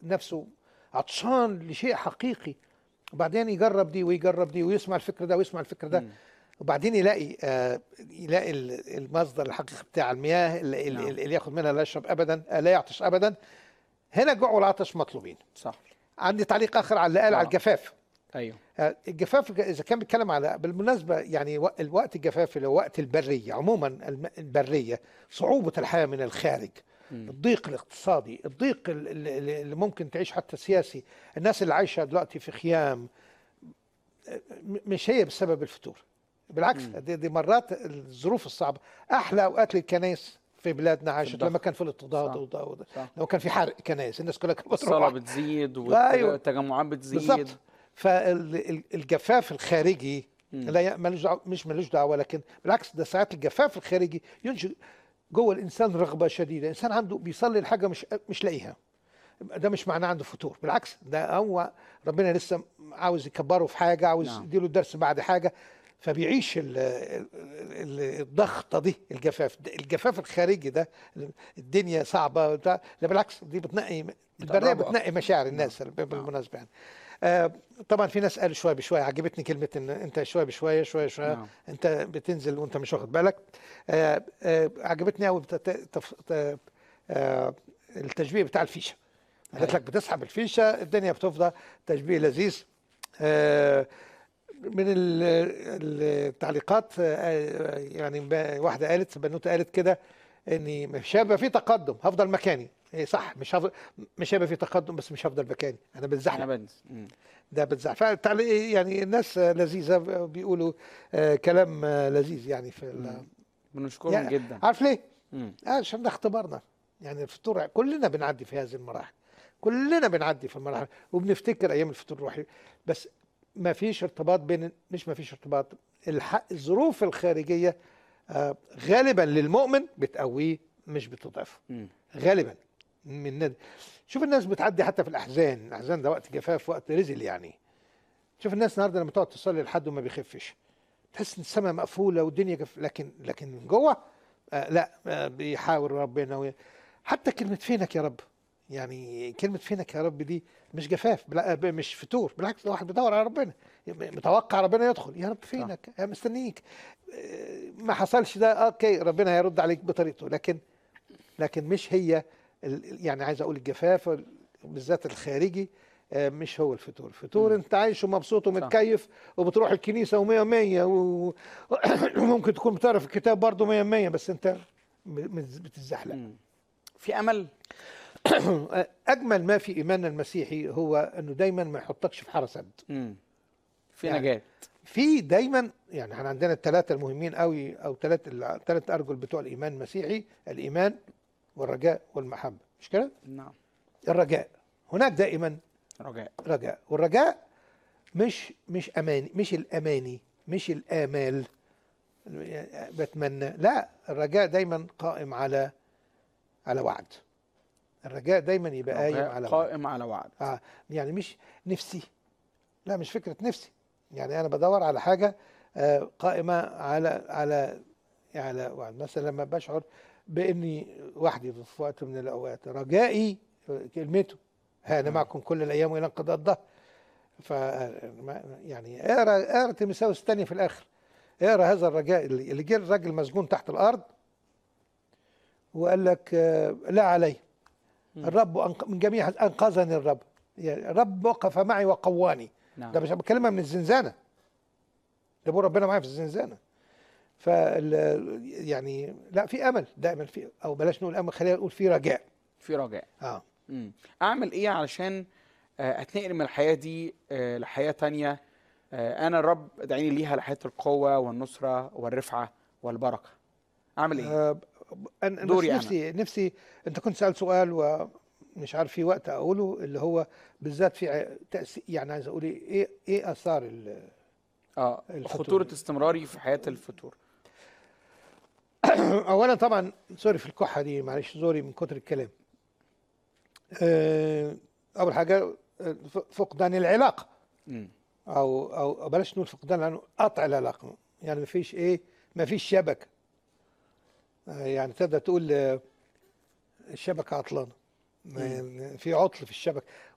نفسه عطشان لشيء حقيقي وبعدين يجرب دي ويجرب دي ويسمع الفكر ده ويسمع الفكر ده وبعدين يلاقي آه يلاقي ال- المصدر الحقيقي بتاع المياه اللي, نعم. اللي اللي ياخد منها لا يشرب ابدا آه، لا يعطش ابدا هنا الجوع والعطش مطلوبين صح عندي تعليق اخر على اللي قال آه. على الجفاف ايوه آه، الجفاف اذا كان بيتكلم على بالمناسبه يعني و- الوقت الجفاف اللي هو وقت البريه عموما الم- البريه صعوبه الحياه من الخارج الضيق الاقتصادي الضيق ال- ال- ال- اللي ممكن تعيش حتى سياسي الناس اللي عايشه دلوقتي في خيام آه، م- مش هي بسبب الفتور بالعكس دي, دي مرات الظروف الصعبه احلى اوقات للكنائس في بلادنا عاشت الضغط. لما كان في الاضطهاد صح. وض- وض- صح. لما كان في حرق كنائس الناس كلها كانت الصلاة بتروح بتزيد أيوة. والتجمعات بتزيد بالظبط فالجفاف الخارجي لا ي- ملوش دعوه مش ملوش دعوه لكن بالعكس ده ساعات الجفاف الخارجي ينشئ جوه الانسان رغبه شديده الانسان عنده بيصلي الحاجه مش مش لاقيها ده مش معناه عنده فتور بالعكس ده هو ربنا لسه عاوز يكبره في حاجه عاوز نعم. يديله الدرس بعد حاجه فبيعيش ال- ال- ال- الضغطه دي الجفاف ده الجفاف الخارجي ده الدنيا صعبه وبتاع لا بالعكس دي بتنقي البريه بتقربه بتنقي مشاعر الناس بالمناسبه يعني آه، طبعا في ناس قالوا شويه بشويه عجبتني كلمه ان انت شويه بشويه شويه شويه نعم. انت بتنزل وانت مش واخد بالك آه، آه، عجبتني قوي التشبيه بتاع الفيشه قالت لك بتسحب الفيشه الدنيا بتفضى تشبيه لذيذ آه، من ال- التعليقات آه، يعني ب- واحده قالت بنوته قالت كده اني مش هيبقى في تقدم هفضل مكاني إيه صح مش هفضل مش هيبقى في تقدم بس مش هفضل مكاني انا انا بتزحلق بنزل مم. ده بتزعل فالتعليق يعني الناس لذيذه بيقولوا آه، كلام آه، لذيذ يعني في ال- بنشكرهم يعني جدا عارف ليه؟ مم. آه، عشان ده اختبارنا يعني الفطور كلنا بنعدي في هذه المراحل كلنا بنعدي في المراحل وبنفتكر ايام الفطور الروحي بس ما فيش ارتباط بين مش ما فيش ارتباط الح... الظروف الخارجيه آه، غالبا للمؤمن بتقويه مش بتضعفه مم. غالبا من ند... شوف الناس بتعدي حتى في الاحزان الاحزان ده وقت جفاف وقت رزل يعني شوف الناس النهارده لما تقعد تصلي لحد وما بيخفش تحس ان السماء مقفوله والدنيا جف... لكن لكن من جوه آه لا آه بيحاول ربنا وي... حتى كلمه فينك يا رب يعني كلمه فينك يا رب دي مش جفاف بلا... آه، مش فتور بالعكس ده واحد بيدور على ربنا متوقع ربنا يدخل يا رب فينك آه مستنيك آه ما حصلش ده اوكي ربنا هيرد عليك بطريقته لكن لكن مش هي ال- يعني عايز اقول الجفاف بالذات الخارجي آه، مش هو الفطور الفطور انت عايش ومبسوط ومتكيف وبتروح الكنيسه ومية مية و- وممكن تكون بتعرف الكتاب برضه مية مية بس انت م- م- بتتزحلق مم. في امل اجمل ما في ايماننا المسيحي هو انه دايما ما يحطكش في حرس سد مم. في يعني نجاة في دايما يعني احنا عندنا الثلاثه المهمين قوي او ثلاث الثلاث ارجل بتوع الايمان المسيحي الايمان والرجاء والمحبه مش كده نعم الرجاء هناك دائما رجاء رجاء والرجاء مش مش اماني مش الاماني مش الامال بتمنى لا الرجاء دايما قائم على على وعد الرجاء دايما يبقى قايم رجاء على وعد قائم على وعد آه يعني مش نفسي لا مش فكرة نفسي يعني أنا بدور على حاجة آه قائمة على على على وعد مثلا لما بشعر بإني وحدي في وقت من الأوقات رجائي آه، كلمته ها أنا معكم كل الأيام وإلى انقضاء الظهر ف ما- يعني اقرا اقرا تيموثاوس الثانية في الآخر اقرا هذا الرجاء اللي اللي جه الراجل مسجون تحت الأرض وقال لك آه، لا علي الرب أنق- من جميع انقذني الرب يعني الرب وقف معي وقواني نعم ده مش بكلمها من الزنزانه ده بقول ربنا معايا في الزنزانه ف يعني لا في امل دائما في او بلاش نقول امل خلينا نقول في رجاء في رجاء اه مم. اعمل ايه علشان آه، اتنقل من الحياه دي آه، لحياه تانية آه، انا الرب ادعيني ليها لحياه القوه والنصره والرفعه والبركه اعمل ايه آه، ب- انا بس دوري أنا. نفسي نفسي انت كنت سالت سؤال ومش عارف في وقت اقوله اللي هو بالذات في ع- تاثير يعني عايز اقول ايه ايه ايه اثار ال- اه الفتور. خطوره استمراري في حياه الفتور اولا طبعا سوري في الكحه دي معلش زوري من كتر الكلام آه، اول حاجه آه، ف- فقدان العلاقه مم. او او أو بلاش نقول فقدان لانه قطع العلاقه يعني ما فيش ايه ما فيش شبكه آه، يعني تقدر تقول آه، الشبكه عطلانه ما- في عطل في الشبكه